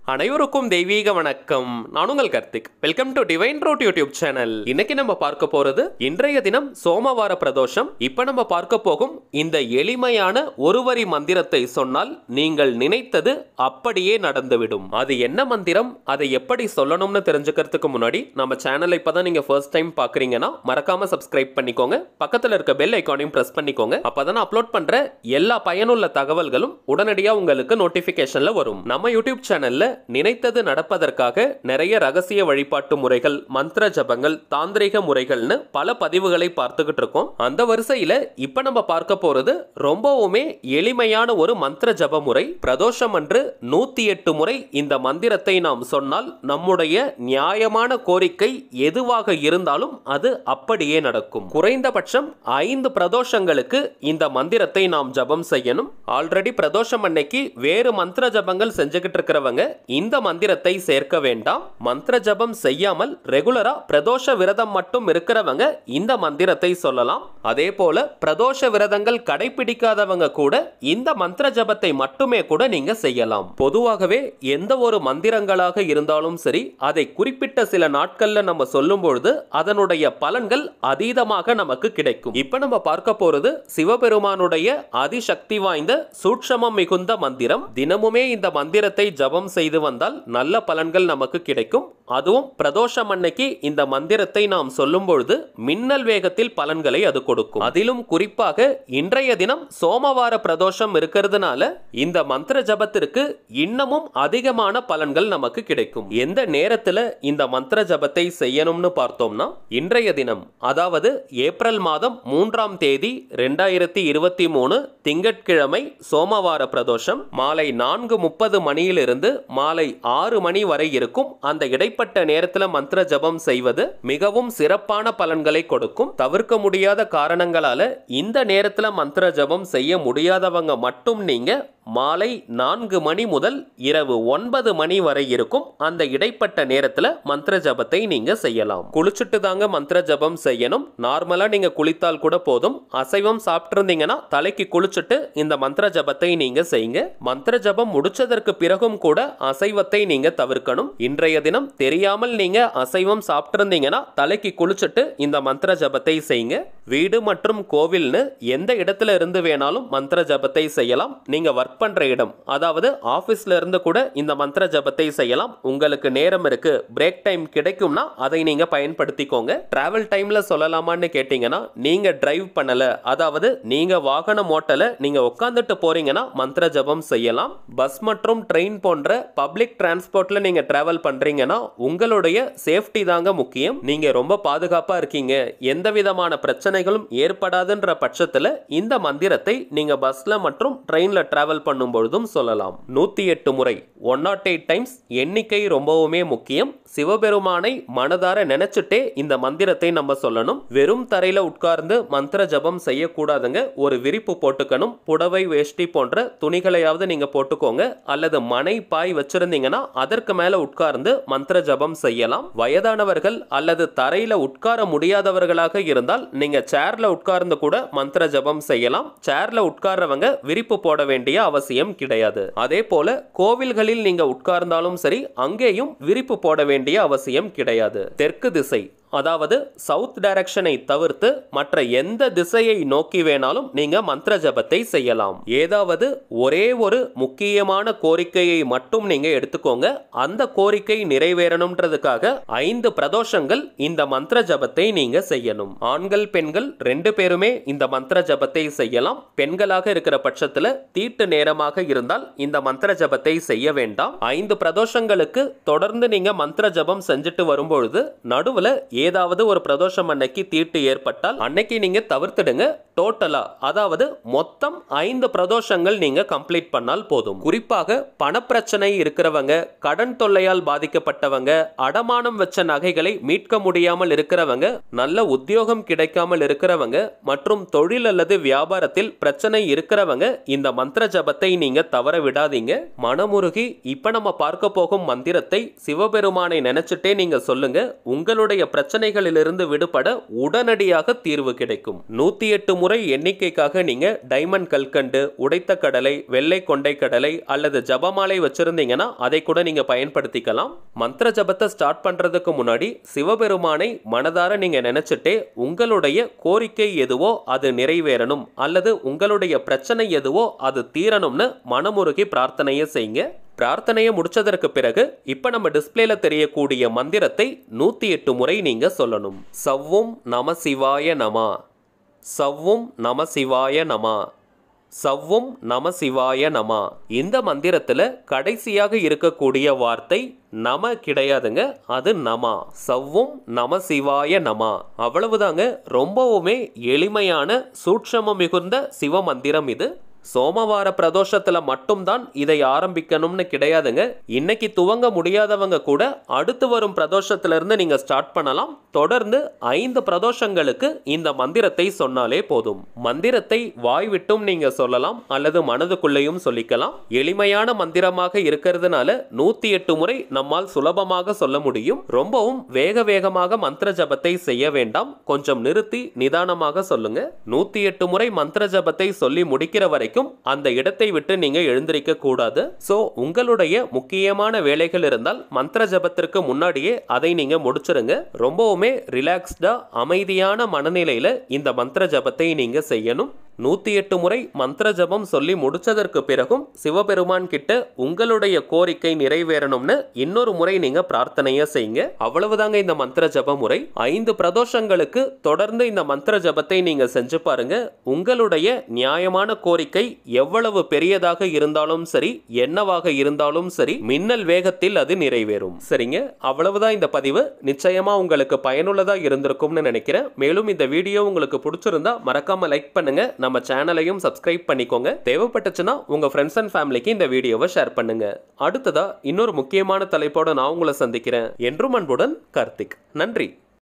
அனைவருக்கும் தெய்வீக வணக்கம் நான் உங்கள் Karthik welcome to Divine Road YouTube channel இன்னைக்கு நம்ம பார்க்க போறது இன்றைய தினம் சோமவார பிரதோஷம் இப்ப நம்ம பார்க்க போகும் இந்த எளிமையான ஒரு வரி மந்திரத்தை சொன்னால் நீங்கள் நினைத்தது அப்படியே நடந்துவிடும் அது என்ன மந்திரம் அதை எப்படி சொல்லணும்னு தெரிஞ்சுக்கிறதுக்கு முன்னாடி நம்ம சேனலை இப்பதான் நீங்க ஃபர்ஸ்ட் டைம் பாக்குறீங்கன்னா மறக்காம சப்ஸ்கிரைப் பண்ணிக்கோங்க பக்கத்துல இருக்க பெல் ஐக்கானையும் பிரஸ் பண்ணிக்கோங்க அப்பதான் அப்லோட் பண்ற எல்லா பயனுள்ள தகவல்களும் உடனடியா உங்களுக்கு நோட்டிபிகேஷன்ல வரும் நம்ம யூடியூப் சேனல்ல நினைத்தது நடப்பதற்காக நிறைய ரகசிய வழிபாட்டு முறைகள் மந்திர ஜபங்கள் தாந்திரிக முறைகள்னு பல பதிவுகளை பார்த்துக்கிட்டு இருக்கோம் அந்த வரிசையில இப்ப நம்ம பார்க்க போறது ரொம்பவுமே எளிமையான ஒரு மந்திர ஜப முறை பிரதோஷம் அன்று நூத்தி எட்டு முறை இந்த மந்திரத்தை நாம் சொன்னால் நம்முடைய நியாயமான கோரிக்கை எதுவாக இருந்தாலும் அது அப்படியே நடக்கும் குறைந்தபட்சம் ஐந்து பிரதோஷங்களுக்கு இந்த மந்திரத்தை நாம் ஜபம் செய்யணும் ஆல்ரெடி பிரதோஷம் அன்னைக்கு வேறு மந்திர ஜபங்கள் செஞ்சுக்கிட்டு இருக்கிறவங்க இந்த மந்திரத்தை சேர்க்க வேண்டாம் மந்திர ஜபம் செய்யாமல் ரெகுலரா பிரதோஷ விரதம் மட்டும் இருக்கிறவங்க இந்த மந்திரத்தை சொல்லலாம் அதே போல பிரதோஷ விரதங்கள் கடைபிடிக்காதவங்க கூட இந்த மந்திர ஜபத்தை மட்டுமே கூட நீங்க செய்யலாம் பொதுவாகவே எந்த ஒரு மந்திரங்களாக இருந்தாலும் சரி அதை குறிப்பிட்ட சில நாட்கள்ல நம்ம சொல்லும் பொழுது அதனுடைய பலன்கள் அதீதமாக நமக்கு கிடைக்கும் இப்ப நம்ம பார்க்க போறது சிவபெருமானுடைய அதிசக்தி வாய்ந்த சூட்சமம் மிகுந்த மந்திரம் தினமுமே இந்த மந்திரத்தை ஜபம் செய்து வந்தால் நல்ல பலன்கள் நமக்கு கிடைக்கும் அதுவும் பிரதோஷம் அன்னைக்கு இந்த மந்திரத்தை நாம் சொல்லும் பொழுது மின்னல் வேகத்தில் பலன்களை அது கொடுக்கும் அதிலும் குறிப்பாக இன்றைய தினம் சோமவார பிரதோஷம் இருக்கிறதுனால இந்த மந்திர ஜபத்திற்கு இன்னமும் அதிகமான பலன்கள் நமக்கு கிடைக்கும் எந்த நேரத்துல இந்த மந்திர ஜபத்தை செய்யணும்னு பார்த்தோம்னா இன்றைய தினம் அதாவது ஏப்ரல் மாதம் மூன்றாம் தேதி ரெண்டாயிரத்தி இருபத்தி மூணு திங்கட்கிழமை சோமவார பிரதோஷம் மாலை நான்கு முப்பது மணியிலிருந்து மாலை ஆறு மணி வரை இருக்கும் அந்த இடைப்பட்ட நேரத்துல மந்திர ஜபம் செய்வது மிகவும் சிறப்பான பலன்களை கொடுக்கும் தவிர்க்க முடியாத காரணங்களால இந்த நேரத்துல மந்திர ஜபம் செய்ய முடியாதவங்க மட்டும் நீங்க மாலை நான்கு மணி முதல் இரவு ஒன்பது மணி வரை இருக்கும் அந்த இடைப்பட்ட நேரத்துல மந்திர ஜபத்தை நீங்க செய்யலாம் குளிச்சுட்டு தாங்க மந்திர ஜபம் செய்யணும் நார்மலா நீங்க குளித்தால் கூட போதும் அசைவம் சாப்பிட்டிருந்தீங்கன்னா தலைக்கு குளிச்சுட்டு இந்த மந்திர ஜபத்தை நீங்க செய்யுங்க மந்திர ஜபம் முடிச்சதற்கு பிறகும் கூட அசைவத்தை நீங்க தவிர்க்கணும் இன்றைய தினம் தெரியாமல் நீங்க அசைவம் சாப்பிட்டிருந்தீங்கன்னா தலைக்கு குளிச்சுட்டு இந்த மந்திர ஜபத்தை செய்யுங்க வீடு மற்றும் கோவில்னு எந்த இடத்துல இருந்து வேணாலும் மந்திர ஜபத்தை செய்யலாம் நீங்க ஒர்க் பண்ற இடம் அதாவது ஆபீஸ்ல இருந்து கூட இந்த மந்திர ஜபத்தை செய்யலாம் உங்களுக்கு நேரம் இருக்கு பிரேக் டைம் கிடைக்கும்னா அதை நீங்க பயன்படுத்திக்கோங்க டிராவல் டைம்ல சொல்லலாமான்னு கேட்டீங்கன்னா நீங்க டிரைவ் பண்ணல அதாவது நீங்க வாகனம் ஓட்டல நீங்க உட்காந்துட்டு போறீங்கன்னா மந்திர ஜபம் செய்யலாம் பஸ் மற்றும் ட்ரெயின் போன்ற பப்ளிக் டிரான்ஸ்போர்ட்ல நீங்க டிராவல் பண்றீங்கன்னா உங்களுடைய சேஃப்டி தாங்க முக்கியம் நீங்க ரொம்ப பாதுகாப்பா இருக்கீங்க எந்த விதமான பிரச்சனைகளும் ஏற்படாதுன்ற பட்சத்துல இந்த மந்திரத்தை நீங்க பஸ்ல மற்றும் ட்ரெயின்ல டிராவல் பண்ணும் பொழுதும் சொல்லலாம் நூத்தி எட்டு முறை ஒன் நாட் எயிட் டைம்ஸ் எண்ணிக்கை ரொம்பவுமே முக்கியம் சிவபெருமானை மனதார நினைச்சிட்டே இந்த மந்திரத்தை நம்ம சொல்லணும் வெறும் தரையில உட்கார்ந்து மந்திர ஜபம் செய்யக்கூடாதுங்க ஒரு விரிப்பு போட்டுக்கணும் புடவை வேஷ்டி போன்ற துணிகளையாவது நீங்க போட்டுக்கோங்க அல்லது மனை பாய் வச்சிருந்தீங்கன்னா அதற்கு மேல உட்கார்ந்து மந்திர ஜபம் செய்யலாம் வயதானவர்கள் அல்லது தரையில உட்கார முடியாதவர்களாக இருந்தால் நீங்க சேர்ல உட்கார்ந்து கூட மந்திர ஜபம் செய்யலாம் சேர்ல உட்கார்றவங்க விரிப்பு போட வேண்டிய அவசியம் கிடையாது அதே போல கோவில்களில் நீங்க உட்கார்ந்தாலும் சரி அங்கேயும் விரிப்பு போட வேண்டிய அவசியம் கிடையாது தெற்கு திசை அதாவது சவுத் டைரக்ஷனை தவிர்த்து மற்ற எந்த திசையை நோக்கி வேணாலும் நீங்க மந்திர ஜபத்தை செய்யலாம் ஏதாவது ஒரே ஒரு முக்கியமான கோரிக்கையை மட்டும் நீங்க எடுத்துக்கோங்க அந்த கோரிக்கை நிறைவேறணும்ன்றதுக்காக ஐந்து பிரதோஷங்கள் இந்த மந்திர ஜபத்தை நீங்க செய்யணும் ஆண்கள் பெண்கள் ரெண்டு பேருமே இந்த மந்திர ஜபத்தை செய்யலாம் பெண்களாக இருக்கிற பட்சத்துல தீட்டு நேரமாக இருந்தால் இந்த மந்திர ஜபத்தை செய்ய வேண்டாம் ஐந்து பிரதோஷங்களுக்கு தொடர்ந்து நீங்க மந்திர ஜபம் செஞ்சுட்டு வரும்பொழுது நடுவுல ஏதாவது ஒரு பிரதோஷம் அன்னைக்கு தீட்டு ஏற்பட்டால் அன்னைக்கு நீங்க தவிர்த்துடுங்க டோட்டலா அதாவது மொத்தம் ஐந்து பிரதோஷங்கள் நீங்க கம்ப்ளீட் பண்ணால் போதும் குறிப்பாக பணப்பிரச்சனை இருக்கிறவங்க கடன் தொல்லையால் பாதிக்கப்பட்டவங்க அடமானம் வச்ச நகைகளை மீட்க முடியாமல் இருக்கிறவங்க நல்ல உத்தியோகம் கிடைக்காமல் இருக்கிறவங்க மற்றும் தொழில் அல்லது வியாபாரத்தில் பிரச்சனை இருக்கிறவங்க இந்த மந்திர ஜபத்தை நீங்க தவற விடாதீங்க மனமுருகி இப்ப நம்ம பார்க்க போகும் மந்திரத்தை சிவபெருமானை நினைச்சிட்டே நீங்க சொல்லுங்க உங்களுடைய பிரச்சனை பிரச்சனைகளிலிருந்து விடுபட உடனடியாக தீர்வு கிடைக்கும் நூத்தி எட்டு முறை எண்ணிக்கைக்காக நீங்க டைமண்ட் கல்கண்டு உடைத்த கடலை வெள்ளை கொண்டை கடலை அல்லது ஜபமாலை வச்சிருந்தீங்கன்னா அதை கூட நீங்க பயன்படுத்திக்கலாம் மந்திர ஜபத்தை ஸ்டார்ட் பண்றதுக்கு முன்னாடி சிவபெருமானை மனதார நீங்க நினைச்சிட்டே உங்களுடைய கோரிக்கை எதுவோ அது நிறைவேறணும் அல்லது உங்களுடைய பிரச்சனை எதுவோ அது தீரணும்னு மனமுருகி பிரார்த்தனையை செய்யுங்க பிரார்த்தனையை முடிச்சதற்கு பிறகு இப்ப நம்ம டிஸ்பிளேல தெரியக்கூடிய மந்திரத்தை நூத்தி எட்டு முறை நீங்க சொல்லணும் சவ்வும் நம சிவாய நமா சவ்வும் நம சிவாய நமா சவ்வும் நம சிவாய நமா இந்த மந்திரத்துல கடைசியாக இருக்கக்கூடிய வார்த்தை நம கிடையாதுங்க அது நமா சவ்வும் நம சிவாய நமா அவ்வளவுதாங்க ரொம்பவுமே எளிமையான சூட்சமம் மிகுந்த சிவ மந்திரம் இது சோமவார பிரதோஷத்துல மட்டும்தான் இதை ஆரம்பிக்கணும்னு கிடையாதுங்க இன்னைக்கு துவங்க முடியாதவங்க கூட அடுத்து வரும் பிரதோஷத்துல இருந்து நீங்க ஸ்டார்ட் பண்ணலாம் தொடர்ந்து ஐந்து பிரதோஷங்களுக்கு இந்த மந்திரத்தை சொன்னாலே போதும் மந்திரத்தை வாய் விட்டும் நீங்க சொல்லலாம் அல்லது மனதுக்குள்ளேயும் சொல்லிக்கலாம் எளிமையான மந்திரமாக இருக்கிறதுனால நூத்தி எட்டு முறை நம்மால் சுலபமாக சொல்ல முடியும் ரொம்பவும் வேக வேகமாக மந்திர ஜபத்தை செய்ய வேண்டாம் கொஞ்சம் நிறுத்தி நிதானமாக சொல்லுங்க நூத்தி எட்டு முறை மந்திர ஜபத்தை சொல்லி முடிக்கிற வரைக்கும் அந்த இடத்தை விட்டு நீங்க எழுந்திருக்க கூடாது சோ உங்களுடைய முக்கியமான வேலைகள் இருந்தால் மந்திர ஜபத்திற்கு முன்னாடியே அதை நீங்க முடிச்சிருங்க ரொம்பவுமே ரிலாக்ஸ்டா அமைதியான மனநிலையில இந்த மந்திர ஜபத்தை நீங்க செய்யணும் நூத்தி எட்டு முறை மந்திர ஜபம் சொல்லி முடிச்சதற்கு பிறகும் சிவபெருமான் கிட்ட உங்களுடைய கோரிக்கை நிறைவேறணும்னு இன்னொரு முறை நீங்க பிரார்த்தனைய செய்யுங்க அவ்வளவுதாங்க இந்த மந்திர ஜப முறை ஐந்து பிரதோஷங்களுக்கு தொடர்ந்து இந்த மந்திர ஜபத்தை நீங்க செஞ்சு பாருங்க உங்களுடைய நியாயமான கோரிக்கை எவ்வளவு பெரியதாக இருந்தாலும் சரி என்னவாக இருந்தாலும் சரி மின்னல் வேகத்தில் அது நிறைவேறும் சரிங்க அவ்வளவுதான் இந்த பதிவு நிச்சயமா உங்களுக்கு பயனுள்ளதா இருந்திருக்கும்னு நினைக்கிறேன் மேலும் இந்த வீடியோ உங்களுக்கு பிடிச்சிருந்தா மறக்காம லைக் பண்ணுங்க நம்ம சேனலையும் சப்ஸ்கிரைப் பண்ணிக்கோங்க தேவைப்பட்டுச்சுன்னா உங்க ஃப்ரெண்ட்ஸ் அண்ட் ஃபேமிலிக்கு இந்த வீடியோவை ஷேர் பண்ணுங்க அடுத்ததா இன்னொரு முக்கியமான தலைப்போட நான் உங்களை சந்திக்கிறேன் என்றும் அன்புடன் கார்த்திக் நன்றி